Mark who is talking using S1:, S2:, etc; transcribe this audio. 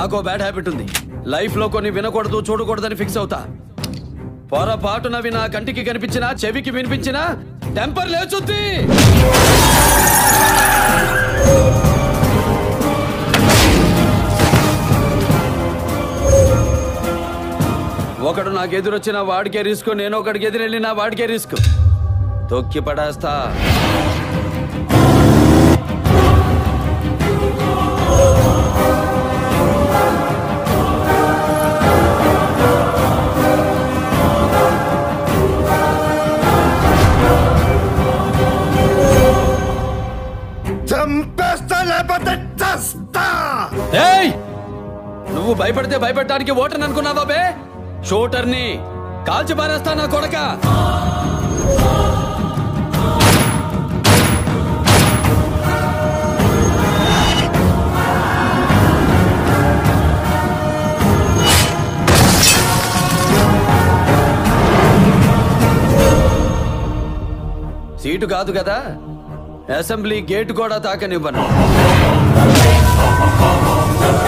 S1: నాకు bad habit ఉంది life లో కొన్ని వినకూడదు చూడకూడదని ఫిక్స్ అవుతా పొరపాటునవి నా కంటికి కనిపించినా చెవికి వినిపించినా టెంపర్ లేచుద్ది ఒకడు నాకు ఎదురొచ్చిన వాడికే రిస్క్ నేను ఒకడికి ఎదురెళ్ళిన వాడికే రిస్క్ తొక్కి పడేస్తా
S2: చంపేస్తా లేకపోతే చస్తా
S1: ఏయ్ నువ్వు భయపడితే భయపెట్టడానికి ఓటర్ని అనుకున్నావా బే షూటర్ని కాల్చి పారేస్తా నా కొడక సీటు కాదు కదా అసెంబ్లీ గేటు కూడా తాకనివ్వను